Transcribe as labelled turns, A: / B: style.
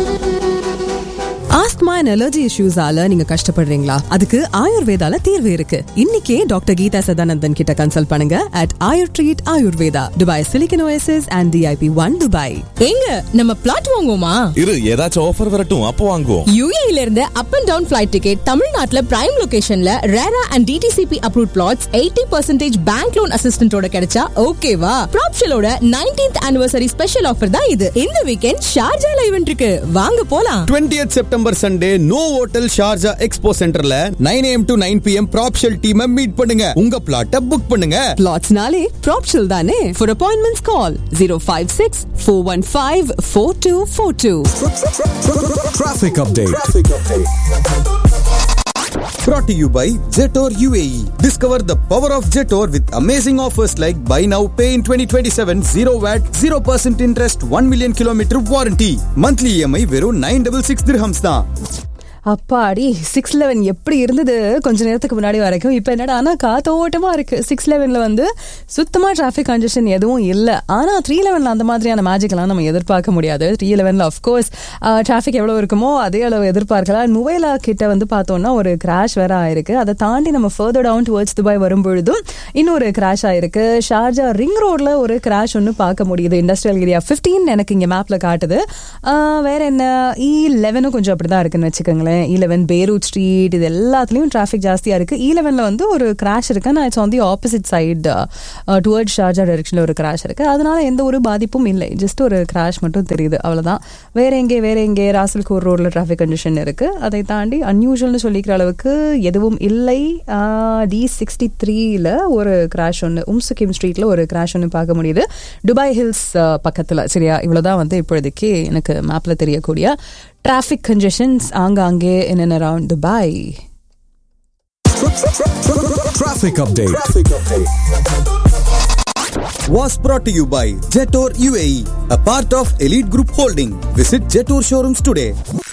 A: Asthma and allergy இஷ்யூஸால நீங்க கஷ்டப்படுறீங்களா அதுக்கு ஆயுர்வேதால தீர்வு இருக்கு இன்னைக்கே டாக்டர் கீதா சதானந்தன் கிட்ட கன்சல்ட் பண்ணுங்க at Ayur treat Ayurveda Dubai silicon oasis and DIP one Dubai
B: ஏங்க நம்ம பிளாட் வாங்குவோமா
C: இரு ஏதாச்சும் ஆஃபர் வரட்டும் அப்போ வாங்குவோம்
B: யுஏஇல இருந்து up and down flight ticket தமிழ்நாட்டுல பிரைம் லொகேஷன்ல RERA and DTCP approve flats eighty percentage bank loan அசிஸ்டன்டோட கிடைச்சா ஓகேவா ப்ராப்ஷலோட நைன்டீன்த் ஆனிவர்சரி ஸ்பெஷல் ஆஃபர் தான் இது இந்த வீக்கெண்ட் ஷார்ஜால ஈவென்ட் இருக்கு வாங்க போலாம்
D: 20th September Sunday Novotel Sharjah expo சென்டர்ல nine AM to nine PM ப்ராப்ஷல் டீமை மீட் பண்ணுங்க உங்க பிளாட்டை புக் பண்ணுங்க
A: பிளாட்ஸ்னாலே ப்ராப்ஷல் தானே for appointments call zero five six four one five four two four two
E: Traffic update.
D: brought to you by Jetor UAE. Discover the power of Jetor with amazing offers like buy now, pay in 2027, 0 VAT, 0% interest, 1 million kilometer warranty. Monthly EMI வெறும் 966 dirhams தான்.
A: அப்பாடி six eleven எப்படி இருந்தது கொஞ்ச நேரத்துக்கு முன்னாடி வரைக்கும் இப்போ என்னடா ஆனால் காத்தோட்டமாக இருக்கு சிக்ஸ் லெவனில் வந்து சுத்தமாக டிராஃபிக் கன்ஜெஷன் எதுவும் இல்லை ஆனால் த்ரீ லெவனில் அந்த மாதிரியான மேஜிக்லாம் நம்ம எதிர்பார்க்க முடியாது த்ரீ லெவனில் அஃப்கோர்ஸ் டிராஃபிக் எவ்வளோ இருக்குமோ அதே அளவு எதிர்பார்க்கலாம் முவைலா கிட்ட வந்து பார்த்தோம்னா ஒரு கிராஷ் வேற ஆயிருக்கு அதை தாண்டி நம்ம ஃபர்தர் டவுன் டுவர்ட்ஸ் துபாய் வரும்பொழுதும் இன்னொரு கிராஷ் ஆயிருக்கு ஷார்ஜா ரிங் ரோட்ல ஒரு கிராஷ் ஒன்று பார்க்க முடியுது இண்டஸ்ட்ரியல் ஏரியா ஃபிஃப்டீன் எனக்கு இங்கே மேப்பில் காட்டுது ஆஹ் வேற என்ன இ லெவனும் கொஞ்சம் அப்படி தான் இருக்குன்னு வச்சுக்கோங்களேன் இ லெவன் பேரூட் ஸ்ட்ரீட் இது எல்லாத்துலேயும் டிராஃபிக் ஜாஸ்தியாக இருக்கு இ லெவனில் வந்து ஒரு கிராஷ் இருக்கு நான் it's on the opposite side toward Sharjah டைரக்ஷனில் ஒரு கிராஷ் இருக்கு அதனால எந்த ஒரு பாதிப்பும் இல்லை ஜஸ்ட் ஒரு கிராஷ் மட்டும் தெரியுது அவ்வளோதான் வேற எங்கே வேற எங்கே ராசல்கோர் ரோட்ல டிராஃபிக் கண்டிஷன் இருக்கு அதை தாண்டி அன்யூஷுவல்னு சொல்லிக்கிற அளவுக்கு எதுவும் இல்லை டி சிக்ஸ்டி த்ரீல ஒரு கிராஷ் ஒன்று உம்சுகிம் ஸ்ட்ரீட்ல ஒரு கிராஷ் ஒன்று பார்க்க முடியுது துபாய் ஹில்ஸ் பக்கத்தில் சரியா இவ்வளோதான் வந்து இப்போதைக்கு எனக்கு மேப்ல தெரியக்கூடிய டிராஃபிக் கன்ஜெஷன்ஸ் ஆங்காங்கே in and around Dubai
E: Traffic update.
D: Was brought to you by Jetor UAE, a part of Elite Group Holding. Visit Jetor showrooms today.